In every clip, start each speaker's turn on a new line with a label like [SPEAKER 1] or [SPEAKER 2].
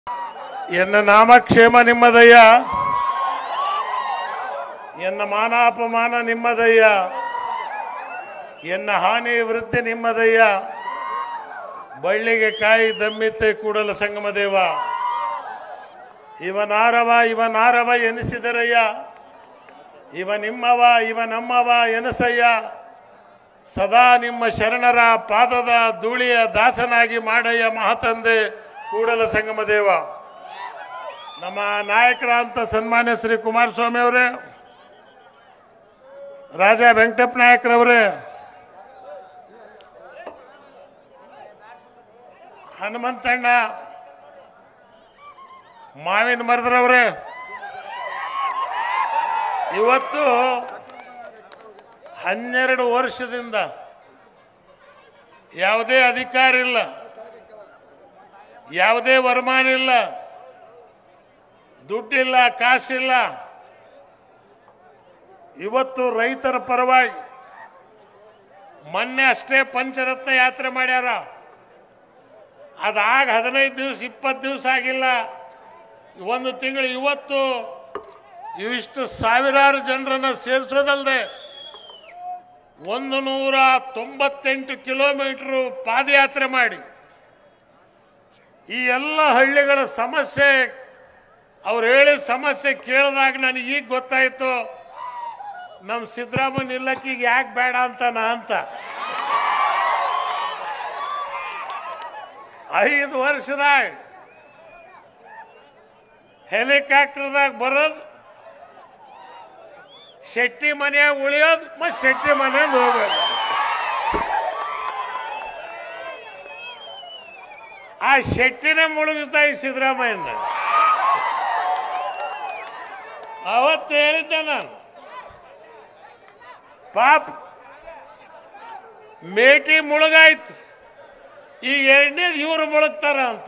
[SPEAKER 1] ಎನ್ನ ನಾಮಕ್ಷೇಮ ನಿಮ್ಮದಯ್ಯ ಎನ್ನ ಮಾನಾಪಮಾನ ನಿಮ್ಮದಯ್ಯ ಎನ್ನ ಹಾನಿ ವೃತ್ತಿ ನಿಮ್ಮದಯ್ಯ ಬಳ್ಳಿಗೆ ಕಾಯಿ ದಮ್ಮಿತ್ತೆ ಕೂಡಲ ಸಂಗಮ ದೇವ ಇವನಾರವ ಇವನಾರವ ಎನಿಸಿದರಯ್ಯ ಇವ ನಿಮ್ಮವ ಇವ ನಮ್ಮವ ಎನಸಯ್ಯ ಸದಾ ನಿಮ್ಮ ಶರಣರ ಪಾದದ ಧೂಳಿಯ ದಾಸನಾಗಿ ಮಾಡಯ್ಯ ಮಹಾತಂದೆ ಕೂಡಲ ಸಂಗಮ ದೇವ ನಮ್ಮ ನಾಯಕರ ಅಂತ ಸನ್ಮಾನ್ಯ ಶ್ರೀ ಕುಮಾರಸ್ವಾಮಿ ಅವರೇ ರಾಜ ವೆಂಕಟಪ್ಪ ನಾಯಕರವರೇ ಹನುಮಂತಣ್ಣ ಮಾವಿನ ಮರದರವ್ರೆ ಇವತ್ತು ಹನ್ನೆರಡು ವರ್ಷದಿಂದ ಯಾವುದೇ ಅಧಿಕಾರ ಇಲ್ಲ ಯಾವುದೇ ವರಮಾನ ಇಲ್ಲ ದುಡ್ಡಿಲ್ಲ ಕಾಸಿಲ್ಲ ಇವತ್ತು ರೈತರ ಪರವಾಗಿ ಮೊನ್ನೆ ಅಷ್ಟೇ ಪಂಚರತ್ನ ಯಾತ್ರೆ ಮಾಡ್ಯಾರ ಅದಾಗ ಹದಿನೈದು ದಿವಸ ಇಪ್ಪತ್ತು ದಿವಸ ಆಗಿಲ್ಲ ಒಂದು ತಿಂಗಳು ಇವತ್ತು ಇವಿಷ್ಟು ಸಾವಿರಾರು ಜನರನ್ನ ಸೇರಿಸೋದಲ್ಲದೆ ಒಂದು ನೂರ ತೊಂಬತ್ತೆಂಟು ಕಿಲೋಮೀಟರ್ ಪಾದಯಾತ್ರೆ ಮಾಡಿ ಈ ಎಲ್ಲ ಹಳ್ಳಿಗಳ ಸಮಸ್ಯೆ ಅವ್ರು ಹೇಳಿದ ಸಮಸ್ಯೆ ಕೇಳಿದಾಗ ನನಗೆ ಈಗ ಗೊತ್ತಾಯ್ತು ನಮ್ಮ ಸಿದ್ದರಾಮಯ್ಯ ನಿಲ್ಲಕ್ಕೀಗ ಯಾಕೆ ಬೇಡ ಅಂತ ನಾ ಅಂತ ಐದು ವರ್ಷದಾಗ ಹೆಲಿಕಾಪ್ಟರ್ದಾಗ ಬರೋದು ಶೆಟ್ಟಿ ಮನೆಯಾಗ ಉಳಿಯೋದು ಮತ್ತು ಶೆಟ್ಟಿ ಮನೆಯಾಗ ಹೋಗೋದು ಆ ಶೆಟ್ಟಿನೇ ಮುಳುಗಿಸ್ತಾ ಈ ಸಿದ್ದರಾಮಯ್ಯನ ಅವತ್ತು ಹೇಳಿದ್ದೆ ನಾನು ಪಾಪ ಮೇಟಿ ಮುಳುಗಾಯ್ತು ಈಗ ಎರಡನೇದು ಇವರು ಮುಳುಗ್ತಾರ ಅಂತ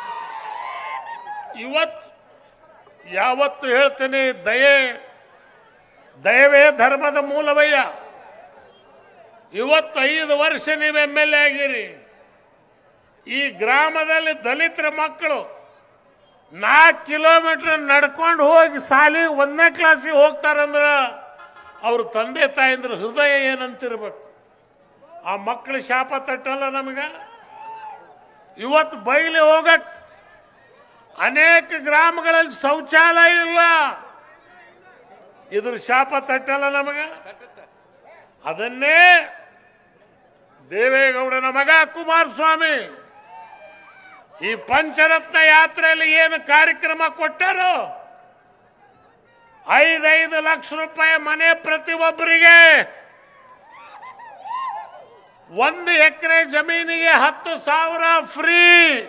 [SPEAKER 1] ಇವತ್ತು ಯಾವತ್ತು ಹೇಳ್ತೇನೆ ದಯೆ ದಯವೇ ಧರ್ಮದ ಮೂಲವಯ್ಯ ಇವತ್ತು ಐದು ವರ್ಷ ನೀವು ಎಮ್ ಎಲ್ ಎ ಆಗಿರಿ ಈ ಗ್ರಾಮದಲ್ಲಿ ದಲಿತರ ಮಕ್ಕಳು ನಾಲ್ಕು ಕಿಲೋಮೀಟರ್ ನಡ್ಕೊಂಡು ಹೋಗಿ ಸಾಲಿ ಒಂದನೇ ಕ್ಲಾಸಿಗೆ ಹೋಗ್ತಾರಂದ್ರೆ ಅವ್ರ ತಂದೆ ತಾಯಂದ್ರ ಹೃದಯ ಏನಂತಿರ್ಬೇಕು ಆ ಮಕ್ಕಳು ಶಾಪ ತಟ್ಟಲ್ಲ ನಮಗೆ ಇವತ್ತು ಬೈಲಿ ಹೋಗಕ್ ಅನೇಕ ಗ್ರಾಮಗಳಲ್ಲಿ ಶೌಚಾಲಯ ಇಲ್ಲ ಇದ್ರ ಶಾಪ ತಟ್ಟಲ್ಲ ನಮಗೆ ಅದನ್ನೇ ದೇವೇಗೌಡನ ಮಗ ಕುಮಾರಸ್ವಾಮಿ ಈ ಪಂಚರತ್ನ ಯಾತ್ರೆಯಲ್ಲಿ ಏನು ಕಾರ್ಯಕ್ರಮ ಕೊಟ್ಟರು ಐದೈದು ಲಕ್ಷ ರೂಪಾಯಿ ಮನೆ ಪ್ರತಿಯೊಬ್ಬರಿಗೆ ಒಂದು ಎಕರೆ ಜಮೀನಿಗೆ ಹತ್ತು ಸಾವಿರ ಫ್ರೀ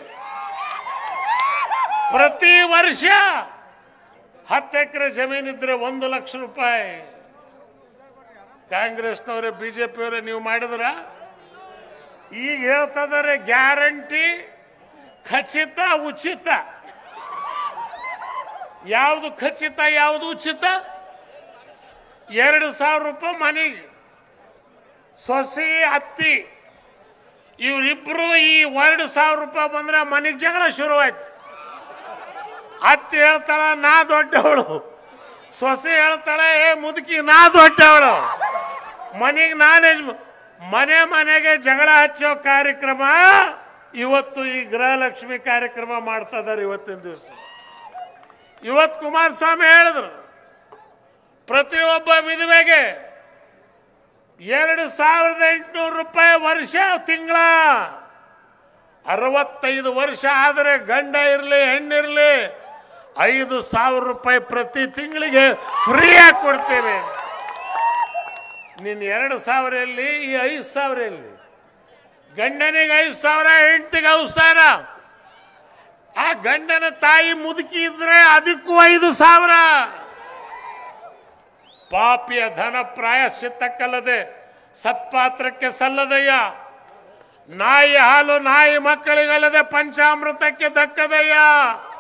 [SPEAKER 1] ಪ್ರತಿ ವರ್ಷ ಹತ್ತು ಎಕರೆ ಜಮೀನಿದ್ರೆ ಒಂದು ಲಕ್ಷ ರೂಪಾಯಿ ಕಾಂಗ್ರೆಸ್ನವರೇ ಬಿಜೆಪಿಯವರೇ ನೀವು ಮಾಡಿದ್ರ ಈಗ ಹೇಳ್ತಿದ್ದಾರೆ ಗ್ಯಾರಂಟಿ ಖಚಿತ ಉಚಿತ ಯಾವುದು ಖಚಿತ ಯಾವುದು ಉಚಿತ ಎರಡು ಸಾವಿರ ರೂಪಾಯಿ ಮನೆಗೆ ಸೊಸೆ ಅತ್ತಿ ಇವರಿಬ್ರು ಈ ಎರಡು ಸಾವಿರ ರೂಪಾಯಿ ಬಂದ್ರೆ ಮನೆಗೆ ಜಗಳ ಶುರುವಾಯ್ತು ಅತ್ತಿ ಹೇಳ್ತಾಳ ನಾ ದೊಡ್ಡವಳು ಸೊಸೆ ಹೇಳ್ತಾಳೆ ಏ ಮುದುಕಿ ನಾ ದೊಡ್ಡವಳು ಮನೆಗೆ ನಾನ್ ಯಜಮ ಮನೆ ಮನೆಗೆ ಜಗಳ ಹಚ್ಚೋ ಕಾರ್ಯಕ್ರಮ ಇವತ್ತು ಈ ಗೃಹಲಕ್ಷ್ಮಿ ಕಾರ್ಯಕ್ರಮ ಮಾಡ್ತಾ ಇದ್ದಾರೆ ಇವತ್ತಿನ ದಿವಸ ಇವತ್ತು ಕುಮಾರಸ್ವಾಮಿ ಹೇಳಿದ್ರು ಪ್ರತಿಯೊಬ್ಬ ವಿಧವೆಗೆ ಎರಡು ಸಾವಿರದ ಎಂಟುನೂರು ರೂಪಾಯಿ ವರ್ಷ ತಿಂಗಳ ಅರವತ್ತೈದು ವರ್ಷ ಆದರೆ ಗಂಡ ಇರಲಿ ಹೆಣ್ಣಿರಲಿ ಐದು ಸಾವಿರ ರೂಪಾಯಿ ಪ್ರತಿ ತಿಂಗಳಿಗೆ ಫ್ರೀಯಾಗಿ ಕೊಡ್ತೇವೆ ನಿನ್ನ ಎರಡು ಸಾವಿರ ಎಲ್ಲಿ ಈ ಐದು ಸಾವಿರ ಎಲ್ಲಿ ಗಂಡನಿಗೆ ಐದು ಸಾವಿರ ಹೆಂಡತಿಗೆ ಐದು ಸಾವಿರ ಆ ಗಂಡನ ತಾಯಿ ಮುದುಕಿ ಇದ್ರೆ ಅದಕ್ಕೂ ಐದು ಸಾವಿರ ಪಾಪಿಯ ಧನ ಪ್ರಾಯಶ್ಚಿತ್ತಕ್ಕಲ್ಲದೆ ಸತ್ಪಾತ್ರಕ್ಕೆ ಸಲ್ಲದಯ್ಯ ನಾಯಿ ಹಾಲು ನಾಯಿ ಮಕ್ಕಳಿಗಲ್ಲದೆ ಪಂಚಾಮೃತಕ್ಕೆ ದಕ್ಕದಯ್ಯ